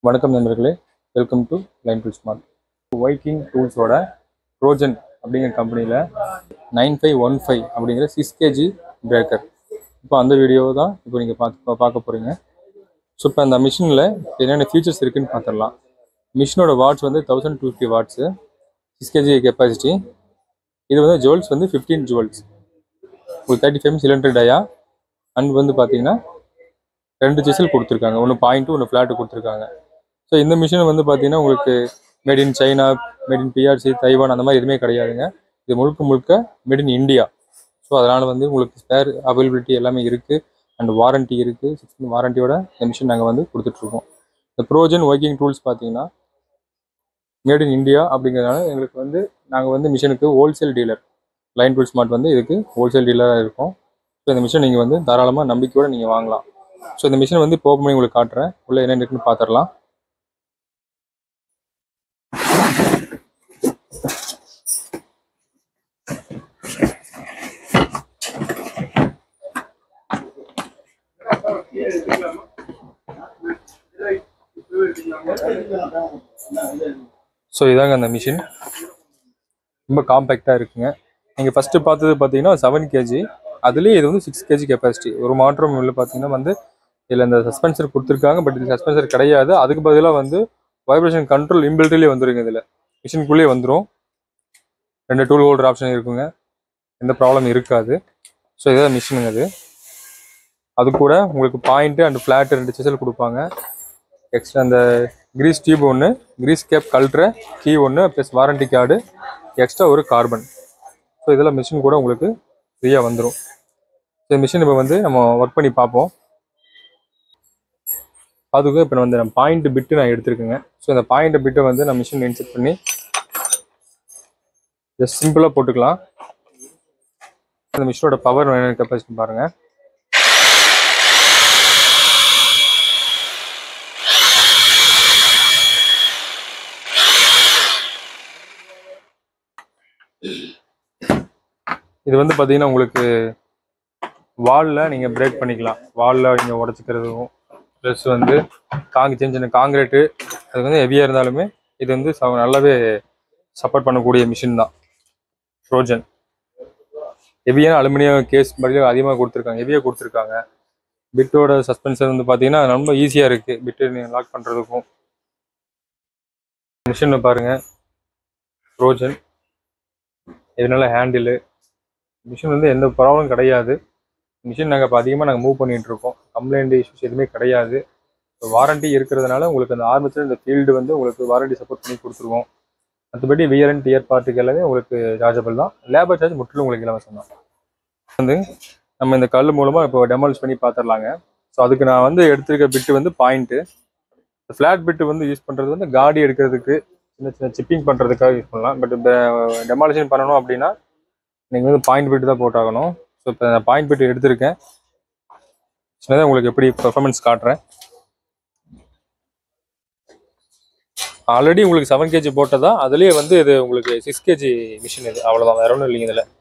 வணக்கம் நண்பர்களே welcome to line tool smart Viking டூல்ஸோட ட்ரோஜன் அப்படிங்கிற கம்பெனியில் நைன் ஃபைவ் ஒன் ஃபைவ் அப்படிங்கிற சிக்ஸ் கேஜி பிரேக்கர் இப்போ அந்த வீடியோ தான் இப்போ நீங்கள் பார்த்து பார்க்க போகிறீங்க ஸோ இப்போ அந்த மிஷினில் என்னென்ன ஃபீச்சர்ஸ் இருக்குன்னு பார்த்துடலாம் மிஷினோட வாட்ஸ் வந்து thousand two fifty watts six KG capacity இது வந்து ஜுவல்ஸ் வந்து ஃபிஃப்டீன் ஜுவல்ஸ் ஒரு thirty five cylinder dia and வந்து பார்த்தீங்கன்னா ரெண்டு சிசல் கொடுத்துருக்காங்க ஒன்று பாயிண்ட்டு ஒன்று ஃப்ளாட்டு கொடுத்துருக்காங்க ஸோ இந்த மிஷின் வந்து பார்த்தீங்கன்னா உங்களுக்கு made in China made in PRC Taiwan அந்த மாதிரி எதுவுமே கிடையாதுங்க இது முழுக்க முழுக்க மேட் இன் இந்தியா ஸோ அதனால் வந்து உங்களுக்கு ஸ்பேர் அவைலபிலிட்டி எல்லாமே இருக்குது அண்ட் வாரண்ட்டி இருக்குது சிக்ஸ் மந்த் வாரண்டியோட இந்த மிஷின் நாங்கள் வந்து கொடுத்துட்ருக்கோம் இந்த ப்ரோஜன் ஒர்க்கிங் டூல்ஸ் பார்த்தீங்கன்னா மேட் இன் இந்தியா அப்படிங்கிறதுனால எங்களுக்கு வந்து நாங்கள் வந்து மிஷினுக்கு wholesale dealer line tool smart வந்து இதுக்கு ஹோல்சேல் டீலராக இருக்கும் ஸோ இந்த மிஷின் நீங்கள் வந்து தாராளமாக நம்பிக்கையோடு நீங்கள் வாங்கலாம் ஸோ இந்த மிஷின் வந்து இப்போ ஓப்பன் பண்ணி உங்களுக்கு காட்டுறேன் உள்ளே என்ன இருக்குன்னு பார்த்துடலாம் ஸோ இதாங்க அந்த மிஷின் ரொம்ப காம்பேக்டாக இருக்குங்க நீங்கள் ஃபஸ்ட்டு பார்த்தது பார்த்தீங்கன்னா செவன் கேஜி அதுலேயே இது வந்து சிக்ஸ் கேஜி கெப்பாசிட்டி ஒரு மாற்றம் உள்ள பார்த்தீங்கன்னா வந்து இதில் இந்த சஸ்பென்சர் கொடுத்துருக்காங்க பட் இது சஸ்பென்சர் கிடையாது அதுக்கு பதிலாக வந்து வைப்ரேஷன் கண்ட்ரோல் இன்பில்ட்லேயே வந்துருங்க இதில் மிஷினுக்குள்ளேயே வந்துடும் ரெண்டு டூல் ஹோல்டர் ஆப்ஷன் இருக்குங்க எந்த ப்ராப்ளம் இருக்காது ஸோ இதான் மிஷினுங்க அது அது கூட உங்களுக்கு பாயிண்ட்டு அண்ட் ஃப்ளாட் ரெண்டு சிசல் கொடுப்பாங்க எக்ஸ்ட்ரா அந்த கிரீஸ் டியூப் ஒன்று கிரீஸ் கேப் கல்ட்ரு கீ ஒன்று ப்ளஸ் வாரண்டி கார்டு எக்ஸ்ட்ரா ஒரு கார்பன் ஸோ இதெல்லாம் மிஷின் கூட உங்களுக்கு ஃப்ரீயாக வந்துடும் இந்த மிஷின் இப்போ வந்து நம்ம ஒர்க் பண்ணி பார்ப்போம் அதுக்கு இப்போ வந்து நம்ம பாயிண்ட் பிட்டு நான் எடுத்திருக்கேங்க ஸோ இந்த பாயிண்ட் பிட்டை வந்து நான் மிஷின் இன்செட் பண்ணி ஜஸ்ட் சிம்பிளாக போட்டுக்கலாம் இந்த மிஷினோட பவர் கெப்பாசிட்டி பாருங்கள் இது வந்து பார்த்தீங்கன்னா உங்களுக்கு வாலில் நீங்கள் பிரேக் பண்ணிக்கலாம் வாலில் நீங்கள் உடச்சிக்கிறதும் ப்ளஸ் வந்து காங்கு சின்ன சின்ன காங்கிரீட்டு அது வந்து ஹெவியாக இருந்தாலுமே இது வந்து ச- நல்லாவே சப்போர்ட் பண்ணக்கூடிய மிஷின் தான் ட்ரோஜன் ஹெவியான அலுமினியம் கேஸ் மாதிரி அதிகமாக கொடுத்துருக்காங்க ஹெவியாக கொடுத்துருக்காங்க பிட்டோட சஸ்பென்சர் வந்து பார்த்தீங்கன்னா ரொம்ப ஈஸியாக இருக்குது பிட்டு நீங்கள் லாக் பண்ணுறதுக்கும் மிஷினில் பாருங்கள் ட்ரோஜன் இதனால ஹேண்டிலு மிஷின் வந்து எந்த ப்ராப்ளம் கிடையாது மிஷின் நாங்கள் இப்போ அதிகமாக நாங்கள் மூவ் பண்ணிட்டு இருக்கோம் கம்ப்ளைண்ட் இஷ்யூஸ் எதுவுமே கிடையாது வாரண்டி இருக்கிறதுனால உங்களுக்கு அந்த ஆரம்பத்தில் இந்த ஃபீல்டு வந்து உங்களுக்கு வாரண்டி சப்போர்ட் பண்ணி கொடுத்துருவோம் மற்றபடி வியர் அண்ட் டியர் பார்ட்டுக்கு எல்லாமே உங்களுக்கு சார்ஜபிள் தான் லேபர் சார்ஜ் முற்றிலும் உங்களுக்கு இலவசம் தான் வந்து நம்ம இந்த கல் மூலமாக இப்போ டெமாலிஷ் பண்ணி பார்த்துடலாங்க ஸோ அதுக்கு நான் வந்து எடுத்திருக்க பிட்டு வந்து பாயிண்ட்டு ஃப்ளாட் பிட்டு வந்து யூஸ் பண்ணுறது வந்து காடி எடுக்கிறதுக்கு சின்ன சின்ன சிப்பிங் பண்ணுறதுக்காக யூஸ் பண்ணலாம் பட் டெமாலிஷன் பண்ணணும் அப்படின்னா நீங்கள் வந்து பாயிண்ட் பிட்டு தான் போட்டாகணும் ஸோ இப்போ நான் பாயிண்ட் பிட்டு எடுத்திருக்கேன் சின்னதாக உங்களுக்கு எப்படி பெர்ஃபார்மன்ஸ் காட்டுறேன் ஆல்ரெடி உங்களுக்கு செவன் கேஜி போட்டதா அதுலேயே வந்து இது உங்களுக்கு சிக்ஸ் கேஜி மிஷின் இது அவ்வளோதான் வேற ஒன்றும் இல்லைங்க இதில்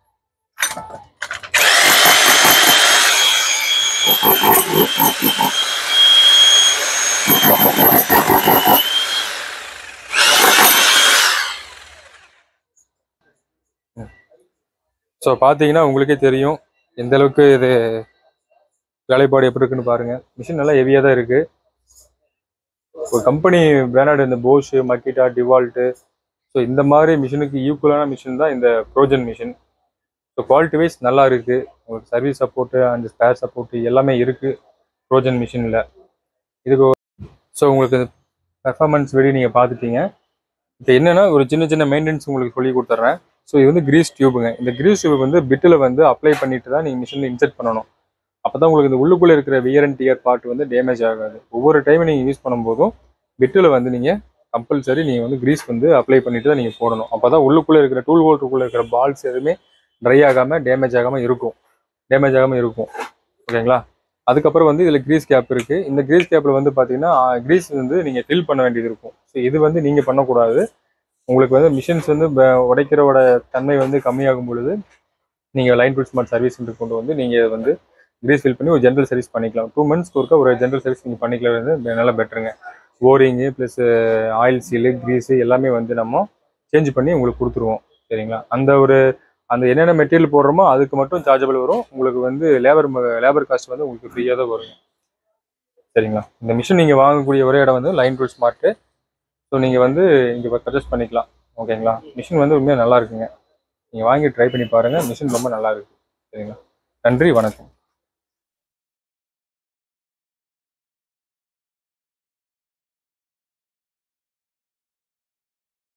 ஸோ பார்த்தீங்கன்னா உங்களுக்கே தெரியும் எந்த அளவுக்கு இது வேலைப்பாடு எப்படி இருக்குன்னு பாருங்க மிஷின் நல்லா ஹெவியாக தான் இருக்கு ஒரு கம்பெனி பிராண்டட் இந்த போஷு மக்கிட்டா டிவால்ட்டு ஸோ இந்த மாதிரி மிஷினுக்கு ஈக்குவலான மிஷின் தான் இந்த Trojan machine so quality wise நல்லா இருக்கு உங்களுக்கு service support and spare support எல்லாமே இருக்கு ப்ரோஜன் மிஷினில் இதுக்கு ஸோ உங்களுக்கு பெர்ஃபார்மன்ஸ் வெளியே நீங்கள் பார்த்துட்டீங்க இப்போ என்னன்னா ஒரு சின்ன சின்ன மெயின்டெனன்ஸ் உங்களுக்கு சொல்லி கொடுத்துட்றேன் ஸோ இது வந்து கிரீஸ் டியூபுங்க இந்த கிரீஸ் டியூப் வந்து பிட்டில் வந்து அப்ளை பண்ணிட்டு தான் நீங்கள் மிஷினில் இன்செர்ட் பண்ணணும் அப்போ தான் உங்களுக்கு இந்த உள்ளுக்குள்ளே இருக்கிற வியர் அண்ட் டியர் பார்ட் வந்து டேமேஜ் ஆகாது ஒவ்வொரு டைம் நீங்கள் யூஸ் பண்ணும்போதும் பிட்டில் வந்து நீங்கள் கம்பல்சரி நீங்கள் வந்து கிரீஸ் வந்து அப்ளை பண்ணிட்டு தான் நீங்கள் போடணும் அப்போ தான் உள்ளுக்குள்ளே இருக்கிற டூல் ஹோல்டருக்குள்ளே இருக்கிற பால்ஸ் எதுவுமே ட்ரை ஆகாமல் டேமேஜ் ஆகாமல் இருக்கும் டேமேஜ் ஆகாமல் இருக்கும் ஓகேங்களா அதுக்கப்புறம் வந்து இதில் கிரீஸ் கேப் இருக்குது இந்த கிரீஸ் கேப்பில் வந்து பார்த்தீங்கன்னா கிரீஸ் வந்து நீங்கள் ஃபில் பண்ண வேண்டியது இருக்கும் ஸோ இது வந்து நீங்கள் பண்ணக்கூடாது உங்களுக்கு வந்து மிஷின்ஸ் வந்து ப- உடைக்கிறவோட தன்மை வந்து கம்மியாகும் பொழுது நீங்கள் line tool smart service centre கொண்டு வந்து நீங்கள் வந்து கிரீஸ் ஃபில் பண்ணி ஒரு ஜென்ரல் சர்வீஸ் பண்ணிக்கலாம் டூ மந்த்ஸ்க்கு ஒருக்கா ஒரு ஜென்ரல் சர்வீஸ் நீங்கள் பண்ணிக்கலாம் வந்து நல்ல பெட்டருங்க O ring plus oil seal grease எல்லாமே வந்து நம்ம சேஞ்ச் பண்ணி உங்களுக்கு கொடுத்துருவோம் சரிங்களா அந்த ஒரு அந்த என்னென்ன மெட்டீரியல் போடுறோமோ அதுக்கு மட்டும் சார்ஜபிள் வரும் உங்களுக்கு வந்து லேபர் லேபர் காஸ்ட் வந்து உங்களுக்கு ஃப்ரீயாக தான் வரும் சரிங்களா இந்த மிஷின் நீங்கள் வாங்கக்கூடிய ஒரே இடம் வந்து லைன் டூல் ஸ்மார்ட்டு ஸோ நீங்கள் வந்து இங்கே பர்ச்சேஸ் பண்ணிக்கலாம் ஓகேங்களா மிஷின் வந்து உண்மையாக நல்லா இருக்குங்க நீங்கள் வாங்கி ட்ரை பண்ணி பாருங்கள் மிஷின் ரொம்ப நல்லா இருக்கு சரிங்களா நன்றி வணக்கம்